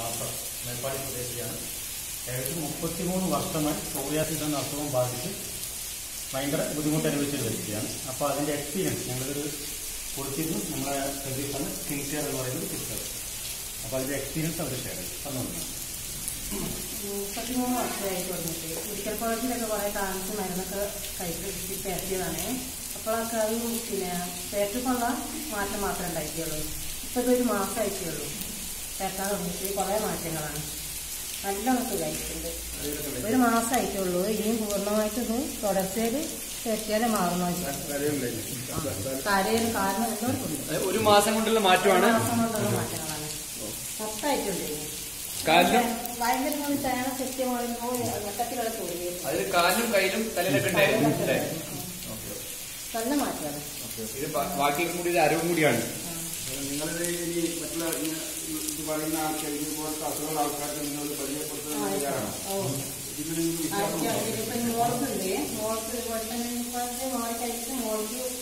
Doctor Meppadi സ്വദേശിയാണ് ഏകദേശം മുപ്പത്തിമൂന്ന് വർഷമായി സോറിയാസിസ് എന്ന അസുഖം ബാധിച്ച് ഭയങ്കര ബുദ്ധിമുട്ട് അനുഭവിച്ചൊരു വ്യക്തിയാണ് അപ്പോൾ അതിൻ്റെ എക്സ്പീരിയൻസ് ഞങ്ങളിതൊരു കൊടുത്തിരുന്നു നമ്മളെ സർവീസാണ് സ്കിൻ കെയർ എന്ന് പറയുന്നത് സിസ്റ്റർ അപ്പോൾ അതിൻ്റെ എക്സ്പീരിയൻസ് അവർ ഷെയർ ചെയ്തു പറഞ്ഞു മുപ്പത്തിമൂന്ന് വർഷമായി തുടങ്ങിയിട്ട് മെഡിക്കൽ കോളേജിലൊക്കെ കുറേ കാണിച്ച് മരുന്നൊക്കെ കഴിച്ച് തേർത്തിയതാണ് അപ്പോഴൊക്കെ അത് പിന്നെ തേർക്കുള്ള മാറ്റം മാത്രമേ ഉണ്ടായിട്ടുള്ളൂ ഇപ്പം ഇതൊരു മാസമായിട്ടുള്ളൂ തേക്കാൻ തുടങ്ങിയിട്ട് കുറേ മാറ്റങ്ങളാണ് നല്ലോണം സുഖമായിട്ടുണ്ട് ഒരു മാസമായിട്ടുള്ളൂ ഇനിയും പൂർണ്ണമായിട്ട് ഇത് തുടർച്ചയിൽ തേർത്തിയാലേ മാറുന്നു കരയിൽ കാരണം എല്ലാവർക്കും ഒരു മാസം കൊണ്ടുള്ള മാറ്റമാണ് മാസം കൊണ്ടുള്ള മാറ്റങ്ങളാണ് മൊത്തമായിട്ടുണ്ട് ഇനി. കാലിലും ഭയങ്കര തേന സത്യമാകുമ്പോ ഘട്ടത്തിലുള്ള തോന്നി അതിൽ കാലിലും കയ്യിലും തലയിലൊക്കെ ഉണ്ടായിരുന്നു അല്ലേ നല്ല മാറ്റമാണ് ഇത് ബാ- ബാക്കിയൊക്കെ കൂടി ഒരു അറിവും കൂടിയാണ് നിങ്ങളിത് ഇനി മറ്റുള്ള ഇങ്ങനെ ഇത് പറയുന്ന ആൾക്കാർ ഇതുപോലത്തെ അസുഖമുള്ള ആൾക്കാർക്ക് നിങ്ങൾ പരിചയപ്പെടുത്തുന്നത് തയ്യാറാണ് ഇതിൽ നിങ്ങൾക്ക് വിശ്വാസം ഇപ്പൊ മോൾക്കുണ്ട് മോൾക്ക് ഇതുപോലെ തന്നെ ഇപ്പോഴത്തെ മോളെ കഴിച്ച് മോൾക്ക്